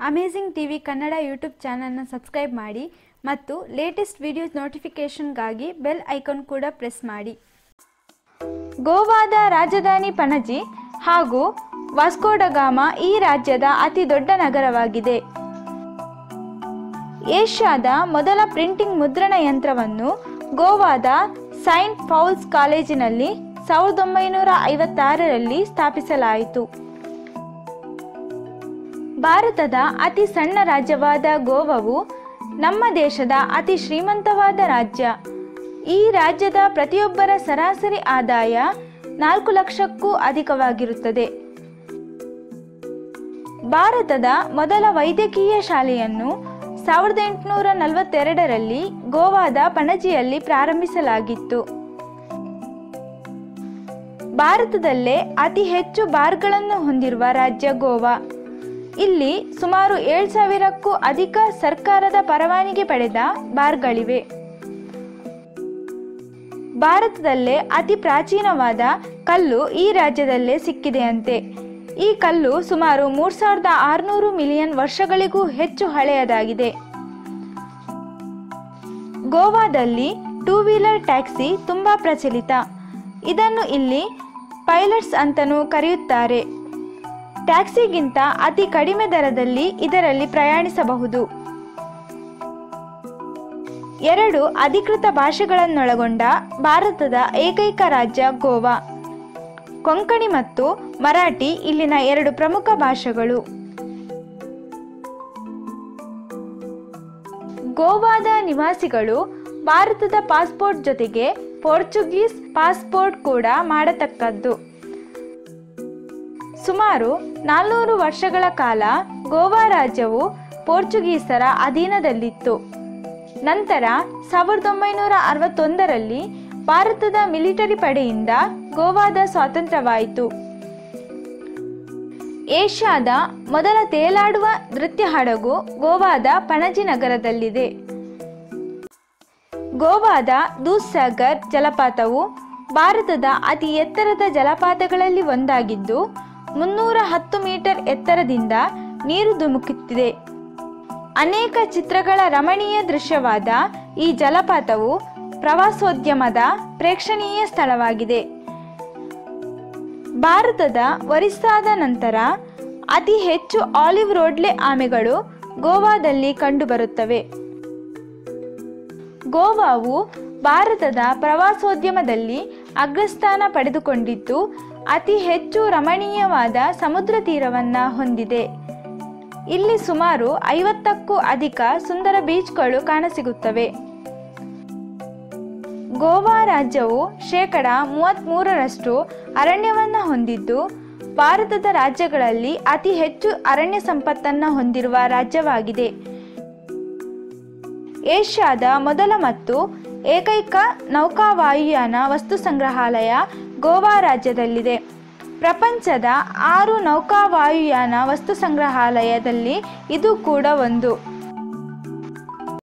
amazing TV Kannada YouTube ಚಾನಲ್ನ subscribe ಮಾಡಿ ಮತ್ತು ಲೇಟೆಸ್ಟ್ ವಿಡಿಯೋಸ್ ನೋಟಿಫಿಕೇಷನ್ಗಾಗಿ ಬೆಲ್ ಐಕಾನ್ ಕೂಡ ಪ್ರೆಸ್ ಮಾಡಿ ಗೋವಾದ ರಾಜಧಾನಿ ಪಣಜಿ ಹಾಗೂ ವಾಸ್ಕೋಡಗಾಮ ಈ ರಾಜ್ಯದ ಅತಿ ದೊಡ್ಡ ನಗರವಾಗಿದೆ ಏಷ್ಯಾದ ಮೊದಲ ಪ್ರಿಂಟಿಂಗ್ ಮುದ್ರಣ ಯಂತ್ರವನ್ನು ಗೋವಾದ ಸೈಂಟ್ ಪೌಲ್ಸ್ ಕಾಲೇಜಿನಲ್ಲಿ ಸಾವಿರದ ಒಂಬೈನೂರ ಐವತ್ತಾರರಲ್ಲಿ ಸ್ಥಾಪಿಸಲಾಯಿತು ಭಾರತದ ಅತಿ ಸಣ್ಣ ರಾಜ್ಯವಾದ ಗೋವಾವು ನಮ್ಮ ದೇಶದ ಅತಿ ಶ್ರೀಮಂತವಾದ ರಾಜ್ಯ ಈ ರಾಜ್ಯದ ಪ್ರತಿಯೊಬ್ಬರ ಸರಾಸರಿ ಆದಾಯ ನಾಲ್ಕು ಲಕ್ಷಕ್ಕೂ ಅಧಿಕವಾಗಿರುತ್ತದೆ ಭಾರತದ ಮೊದಲ ವೈದ್ಯಕೀಯ ಶಾಲೆಯನ್ನು ಸಾವಿರದ ಎಂಟುನೂರ ನಲವತ್ತೆರಡರಲ್ಲಿ ಗೋವಾದ ಪಣಜಿಯಲ್ಲಿ ಪ್ರಾರಂಭಿಸಲಾಗಿತ್ತು ಭಾರತದಲ್ಲೇ ಅತಿ ಹೆಚ್ಚು ಬಾರ್ಗಳನ್ನು ಹೊಂದಿರುವ ರಾಜ್ಯ ಗೋವಾ ಇಲ್ಲಿ ಸುಮಾರು ಏಳು ಸಾವಿರಕ್ಕೂ ಅಧಿಕ ಸರ್ಕಾರದ ಪರವಾನಗಿ ಪಡೆದ ಬಾರ್ಗಳಿವೆ ಭಾರತದಲ್ಲೇ ಅತಿ ಪ್ರಾಚೀನವಾದ ಕಲ್ಲು ಈ ರಾಜ್ಯದಲ್ಲೇ ಸಿಕ್ಕಿದೆಯಂತೆ ಈ ಕಲ್ಲು ಸುಮಾರು ಮೂರು ಸಾವಿರದ ಆರುನೂರು ಮಿಲಿಯನ್ ವರ್ಷಗಳಿಗೂ ಹೆಚ್ಚು ಹಳೆಯದಾಗಿದೆ ಗೋವಾದಲ್ಲಿ ಟೂ ವೀಲರ್ ಟ್ಯಾಕ್ಸಿ ತುಂಬ ಪ್ರಚಲಿತ ಇದನ್ನು ಇಲ್ಲಿ ಪೈಲಟ್ಸ್ ಅಂತಲೂ ಕರೆಯುತ್ತಾರೆ ಟ್ಯಾಕ್ಸಿಗಿಂತ ಅತಿ ಕಡಿಮೆ ದರದಲ್ಲಿ ಇದರಲ್ಲಿ ಪ್ರಯಾಣಿಸಬಹುದು ಎರಡು ಅಧಿಕೃತ ಭಾಷೆಗಳನ್ನೊಳಗೊಂಡ ಭಾರತದ ಏಕೈಕ ರಾಜ್ಯ ಗೋವಾ ಕೊಂಕಣಿ ಮತ್ತು ಮರಾಠಿ ಇಲ್ಲಿನ ಎರಡು ಪ್ರಮುಖ ಭಾಷೆಗಳು ಗೋವಾದ ನಿವಾಸಿಗಳು ಭಾರತದ ಪಾಸ್ಪೋರ್ಟ್ ಜೊತೆಗೆ ಪೋರ್ಚುಗೀಸ್ ಪಾಸ್ಪೋರ್ಟ್ ಕೂಡ ಮಾಡತಕ್ಕದ್ದು ಸುಮಾರು ನಾಲ್ನೂರು ವರ್ಷಗಳ ಕಾಲ ಗೋವಾ ರಾಜ್ಯವು ಪೋರ್ಚುಗೀಸರ ಅಧೀನದಲ್ಲಿತ್ತು ನಂತರ ಸಾವಿರದ ಒಂಬೈನೂರ ಅರವತ್ತೊಂದರಲ್ಲಿ ಭಾರತದ ಮಿಲಿಟರಿ ಪಡೆಯಿಂದ ಗೋವಾದ ಸ್ವಾತಂತ್ರ್ಯವಾಯಿತು ಏಷ್ಯಾದ ಮೊದಲ ತೇಲಾಡುವ ನೃತ್ಯ ಹಡಗು ಗೋವಾದ ಪಣಜಿ ನಗರದಲ್ಲಿದೆ ಗೋವಾದ ದೂಸ್ಸಾಗರ್ ಜಲಪಾತವು ಭಾರತದ ಅತಿ ಎತ್ತರದ ಜಲಪಾತಗಳಲ್ಲಿ ಒಂದಾಗಿದ್ದು ಮುನ್ನೂರ ಹತ್ತು ಮೀಟರ್ ಎತ್ತರದಿಂದ ನೀರು ಧುಮುಕುತ್ತಿದೆ ಅನೇಕ ಚಿತ್ರಗಳ ರಮಣೀಯ ದೃಶ್ಯವಾದ ಈ ಜಲಪಾತವು ಪ್ರವಾಸೋದ್ಯಮದ ಪ್ರೇಕ್ಷಣೀಯ ಸ್ಥಳವಾಗಿದೆ ಭಾರತದ ಒರಿಸ್ಸಾದ ನಂತರ ಅತಿ ಹೆಚ್ಚು ಆಲಿವ್ ರೋಡ್ಲೆ ಆಮೆಗಳು ಗೋವಾದಲ್ಲಿ ಕಂಡುಬರುತ್ತವೆ ಗೋವಾವು ಭಾರತದ ಪ್ರವಾಸೋದ್ಯಮದಲ್ಲಿ ಅಗ್ರಸ್ಥಾನ ಪಡೆದುಕೊಂಡಿದ್ದು ಅತಿ ಹೆಚ್ಚು ರಮಣೀಯವಾದ ಸಮುದ್ರ ತೀರವನ್ನ ಹೊಂದಿದೆ ಇಲ್ಲಿ ಸುಮಾರು ಐವತ್ತಕ್ಕೂ ಅಧಿಕ ಸುಂದರ ಬೀಚ್ಗಳು ಕಾಣಸಿಗುತ್ತವೆ ಗೋವಾ ರಾಜ್ಯವು ಶೇಕಡ ಮೂವತ್ತ್ಮೂರರಷ್ಟು ಅರಣ್ಯವನ್ನು ಹೊಂದಿದ್ದು ಭಾರತದ ರಾಜ್ಯಗಳಲ್ಲಿ ಅತಿ ಹೆಚ್ಚು ಅರಣ್ಯ ಸಂಪತ್ತನ್ನು ಹೊಂದಿರುವ ರಾಜ್ಯವಾಗಿದೆ ಏಷ್ಯಾದ ಮೊದಲ ಮತ್ತು ಏಕೈಕ ನೌಕಾವಾಯುಯಾನ ವಸ್ತು ಸಂಗ್ರಹಾಲಯ ಗೋವಾ ರಾಜ್ಯದಲ್ಲಿದೆ ಪ್ರಪಂಚದ ಆರು ನೌಕಾವಾಯುಯಾನ ವಸ್ತು ಸಂಗ್ರಹಾಲಯದಲ್ಲಿ ಇದು ಕೂಡ ಒಂದು